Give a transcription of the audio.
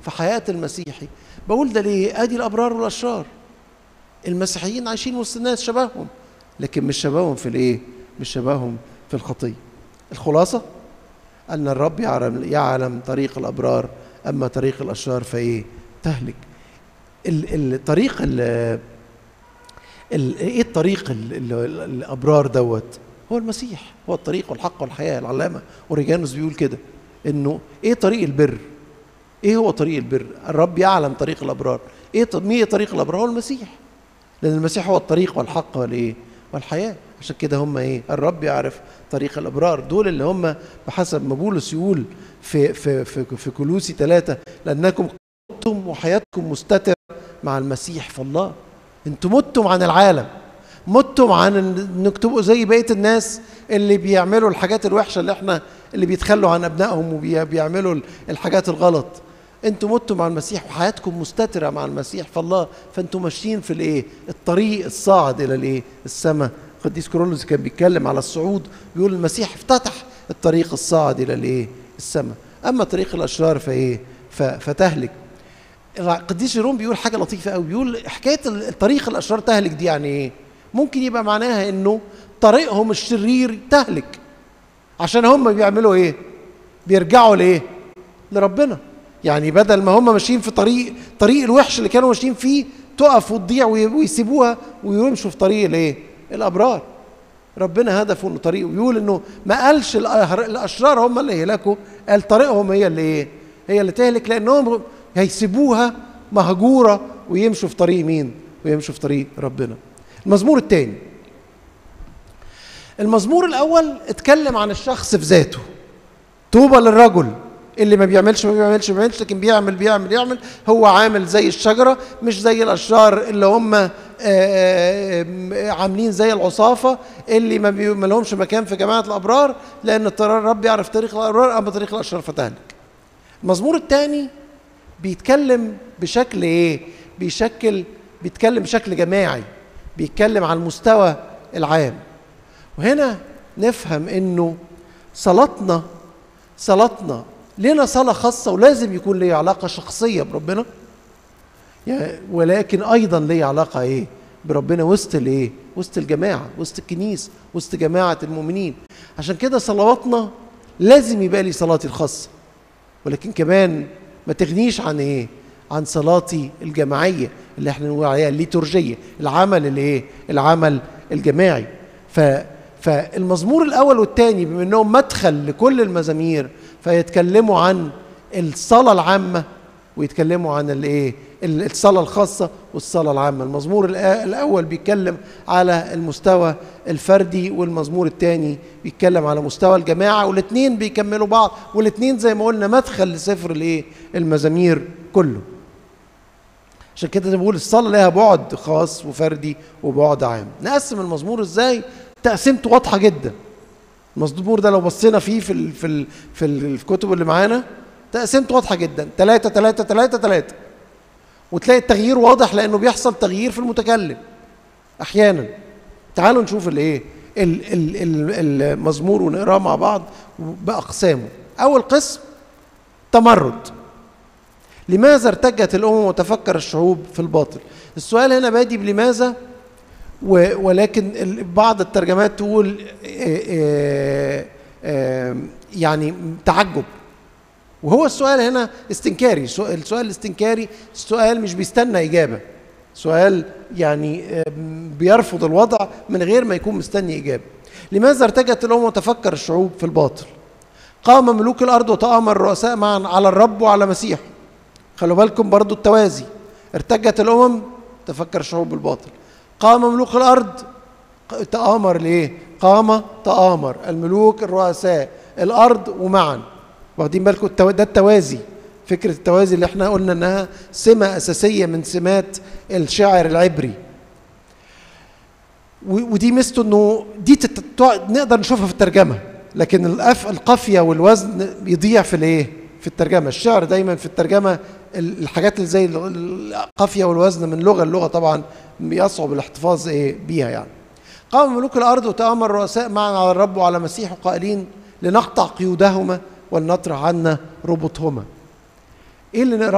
في حياه المسيحي بقول ده ليه ادي الابرار والاشرار المسيحيين عايشين وسط الناس شبههم لكن مش شبههم في الايه مش شبههم في الخطيه الخلاصه ان الرب يعلم يعلم طريق الابرار اما طريق الاشرار فايه تهلك ال- الطريق ال- ال- ايه الطريق ال- ال- الابرار دوت هو المسيح هو الطريق والحق والحياه العلامه اوريجانوس بيقول كده انه ايه طريق البر ايه هو طريق البر الرب يعلم طريق الابرار ايه ط- مين طريق الابرار هو المسيح لان المسيح هو الطريق والحق والايه والحياه عشان كده هم ايه الرب يعرف طريق الابرار دول اللي هم بحسب ما بولس يقول في في في, في كلوسي ثلاثة لانكم متم وحياتكم مستترة مع المسيح في الله انتم متم عن العالم متم عن انك تبقوا زي بقيه الناس اللي بيعملوا الحاجات الوحشه اللي احنا اللي بيتخلوا عن ابنائهم وبيعملوا الحاجات الغلط انتم متم مع المسيح وحياتكم مستتره مع المسيح فالله فانتم ماشيين في الايه الطريق الصاعد الى الايه السماء قديس كورولوس كان بيتكلم على الصعود بيقول المسيح افتتح الطريق الصاعد الى الايه السماء اما طريق الاشرار فايه ف- فتهلك القديس جيروم بيقول حاجه لطيفه قوي بيقول حكايه الطريق الاشرار تهلك دي يعني ايه ممكن يبقى معناها انه طريقهم الشرير تهلك عشان هم بيعملوا ايه بيرجعوا لايه لربنا يعني بدل ما هم ماشيين في طريق طريق الوحش اللي كانوا ماشيين فيه تقف وتضيع وي- ويسيبوها ويمشوا في طريق الايه الابرار ربنا هدفه انه طريق ويقول انه ما قالش الأهر- الاشرار هم اللي يهلكوا قال طريقهم هي اللي ايه هي اللي تهلك لانهم هيسيبوها مهجوره ويمشوا في طريق مين ويمشوا في طريق ربنا المزمور الثاني المزمور الاول اتكلم عن الشخص في ذاته طوبى للرجل اللي ما بيعملش ما بيعملش ما بيعملش لكن بيعمل بيعمل يعمل هو عامل زي الشجره مش زي الاشرار اللي هم آه، آه، عاملين زي العصافه اللي ما بي- ما لهمش مكان في جماعه الابرار لان الطريق الرب يعرف طريق الابرار اما طريق الاشرار فتهلك. المزمور الثاني بيتكلم بشكل ايه؟ بيشكل بيتكلم بشكل جماعي بيتكلم على المستوى العام وهنا نفهم انه صلاتنا صلاتنا لنا صلاة خاصة ولازم يكون لي علاقة شخصية بربنا يعني ولكن أيضا لي علاقة إيه بربنا وسط الإيه وسط الجماعة وسط الكنيسة وسط جماعة المؤمنين عشان كده صلواتنا لازم يبقى لي صلاتي الخاصة ولكن كمان ما تغنيش عن إيه عن صلاتي الجماعية اللي احنا نقول عليها الليتورجية العمل الايه العمل الجماعي ف فالمزمور الاول والثاني بما انهم مدخل لكل المزامير فيتكلموا عن الصلاه العامه ويتكلموا عن الايه الصلاه الخاصه والصلاه العامه المزمور الأ- الاول بيتكلم على المستوى الفردي والمزمور الثاني بيتكلم على مستوى الجماعه والاثنين بيكملوا بعض والاثنين زي ما قلنا مدخل لسفر الايه المزامير كله عشان كده بقول الصلاة لها بعد خاص وفردي وبعد عام نقسم المزمور ازاي تقسيمته واضحة جدا المزمور ده لو بصينا فيه في ال في ال في الكتب اللي معانا تقسيمته واضحة جدا ثلاثة ثلاثة ثلاثة ثلاثة وتلاقي التغيير واضح لأنه بيحصل تغيير في المتكلم أحيانا تعالوا نشوف الايه ال- ال- ال- المزمور ونقراه مع بعض بأقسامه أول قسم تمرد لماذا ارتجت الامم وتفكر الشعوب في الباطل السؤال هنا بادي بلماذا و- ولكن ال- بعض الترجمات تقول آه، آه، آه، يعني تعجب وهو السؤال هنا استنكاري سو- السؤال الاستنكاري السؤال مش بيستنى اجابه سؤال يعني آه، بيرفض الوضع من غير ما يكون مستني اجابه لماذا ارتجت الامم وتفكر الشعوب في الباطل قام ملوك الارض وتامر الرؤساء معا على الرب وعلى مسيحه خلوا بالكم برضو التوازي ارتجت الامم تفكر الشعوب بالباطل قام ملوك الارض ق- تآمر ليه قام تآمر الملوك الرؤساء الارض ومعا واخدين بالكم التو... ده التوازي فكرة التوازي اللي احنا قلنا انها سمة اساسية من سمات الشعر العبري و- ودي ميزته انه دي تت... تع- نقدر نشوفها في الترجمة لكن الأف... القافية والوزن بيضيع في الايه في الترجمة الشعر دايما في الترجمة ال- الحاجات اللي زي ال- القافية والوزن من لغة للغة طبعا بيصعب الاحتفاظ ايه بيها يعني قام ملوك الارض وتامر الرؤساء معا على الرب وعلى مسيحه قائلين لنقطع قيودهما ولنطرح عنا ربطهما ايه اللي نقرا